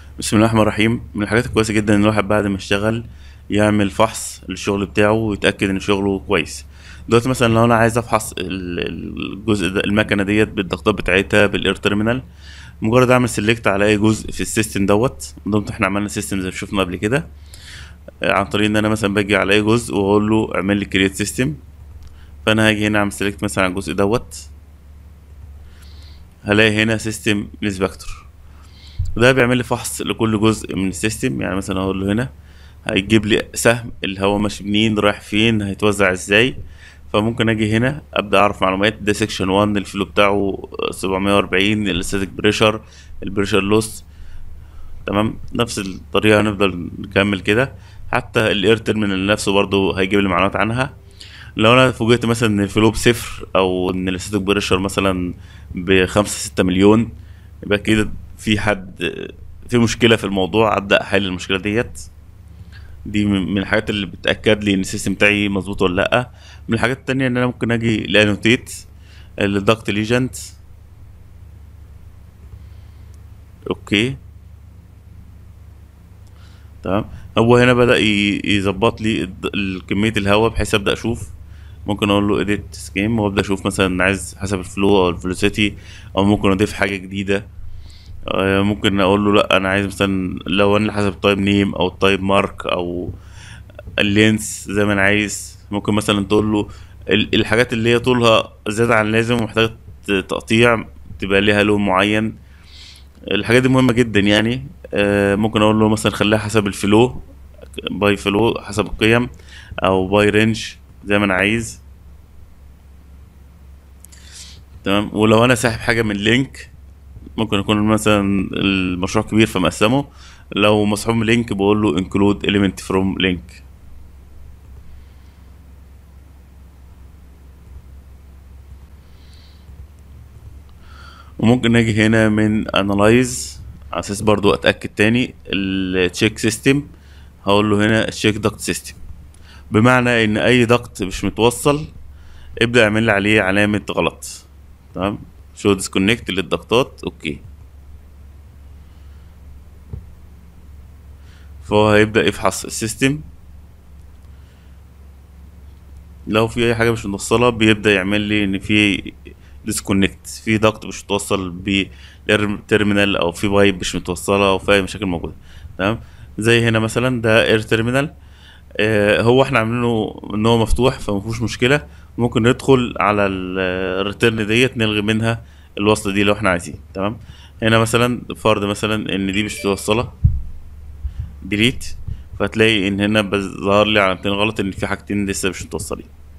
بسم الله الرحمن الرحيم من الحاجات الكويسة جدا ان الواحد بعد ما يشتغل يعمل فحص للشغل بتاعه ويتأكد ان شغله كويس دلوقتي مثلا لو انا عايز افحص ال- الجزء ده المكنة ديت بالضغطات بتاعتها بالاير تيرمينال مجرد اعمل سيلكت على اي جزء في السيستم دوت ضمن احنا عملنا سيستم زي ما شفنا قبل كده آه، عن طريق ان انا مثلا باجي على اي جزء واقول له اعمل لي كريت سيستم فانا هاجي هنا اعمل سيلكت مثلا على الجزء دوت هلاقي هنا سيستم انسبكتور وده بيعمل لي فحص لكل جزء من السيستم يعني مثلا اقول له هنا هيجيب لي سهم الهواء ماشي منين رايح فين هيتوزع ازاي فممكن اجي هنا ابدا اعرف معلومات ده سيكشن 1 الفلو بتاعه 740 الاستاتيك بريشر البريشر لوس تمام نفس الطريقه هنفضل نكمل كده حتى الاير تيرمينال نفسه برضه هيجيب لي معلومات عنها لو انا فوجئت مثلا ان الفلو بصفر او ان الاستاتيك بريشر مثلا بخمسة ستة مليون يبقى كده في حد في مشكله في الموضوع ابدا احل المشكله ديت دي من من الحاجات اللي بتاكد لي ان السيستم بتاعي مظبوط ولا لا من الحاجات التانية ان انا ممكن اجي لانوتيت الدكت ليجنت اوكي تمام هو هنا بدأ ي- يظبط لي الد- ال- كمية الهواء بحيث ابدأ اشوف ممكن اقول له edit سكيم وابدأ اشوف مثلا عايز حسب الفلو او الفيلوسيتي او ممكن اضيف حاجة جديدة آه، ممكن اقول له لا انا عايز مثلا لو انا حسب التايب نيم او التايب مارك او اللينس زي ما انا عايز ممكن مثلا تقول له ال- الحاجات اللي هي طولها زيادة عن اللازم ومحتاجة ت- تقطيع تبقى ليها لون معين الحاجات دي مهمة جدا يعني آه، ممكن اقول له مثلا خليها حسب الفلو باي فلو حسب القيم او باي رينج زي ما انا عايز تمام ولو انا ساحب حاجة من لينك ممكن يكون مثلا المشروع كبير فمقسمه لو مسحوب من لينك بقول له include element from link وممكن اجي هنا من analyze على اساس برضو اتاكد تاني التشيك سيستم هقول له هنا check duct system بمعنى ان اي ضغط مش متوصل ابدا اعمل لي عليه علامه غلط تمام شو ديسكونكت للضغطات اوكي فهو هيبدا يفحص السيستم لو في اي حاجه مش متوصله بيبدا يعمل لي ان في ديسكونكت في ضغط مش متوصل بالتيرمينال او في بايب مش متوصله او في اي مشاكل موجوده تمام زي هنا مثلا ده اير تيرمينال آه، هو احنا عاملينه ان هو مفتوح فما فيهوش مشكله ممكن ندخل على الريتيرن ديت نلغي منها الوصله دي لو احنا عايزين تمام هنا مثلا فرض مثلا ان دي مش متوصله ديليت فتلاقي ان هنا بظهر لي علامتين غلط ان في حاجتين لسه مش متوصلين